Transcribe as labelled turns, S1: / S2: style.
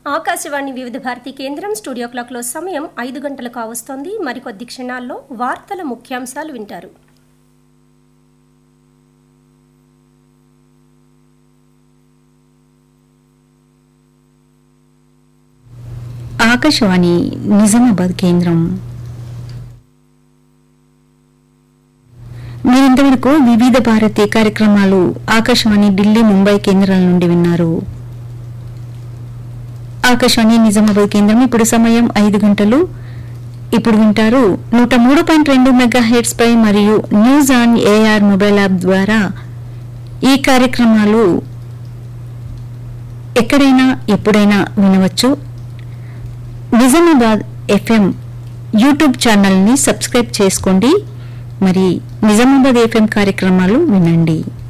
S1: ఆకాశవాణి వివిధ భారతి కేంద్రం స్టూడియో క్లాక్లో సమయం ఐదు గంటలు కావస్తోంది మరికొద్ది క్షణాల్లో వార్తల ముఖ్యాంశాలు వింటారు
S2: ఆకాశవాణి నిజామాబాద్ కేంద్రం మీరింతవరకు వివిధ భారతి కార్యక్రమాలు ఆకాశవాణి ఢిల్లీ ముంబై కేంద్రాల నుండి విన్నారు ఆకాశవాణి నిజామాబాద్ కేంద్రం ఇప్పుడు సమయం ఐదు గంటలు ఇప్పుడు వింటారు నూట మూడు పాయింట్ రెండు మెగా హెడ్స్ పై మరియు news on AIR mobile app ద్వారా ఈ కార్యక్రమాలు ఎక్కడైనా ఎప్పుడైనా వినవచ్చు నిజామాబాద్ ఎఫ్ఎం యూట్యూబ్ ఛానల్ని సబ్స్క్రైబ్ చేసుకోండి మరి నిజామాబాద్ ఎఫ్ఎం కార్యక్రమాలు వినండి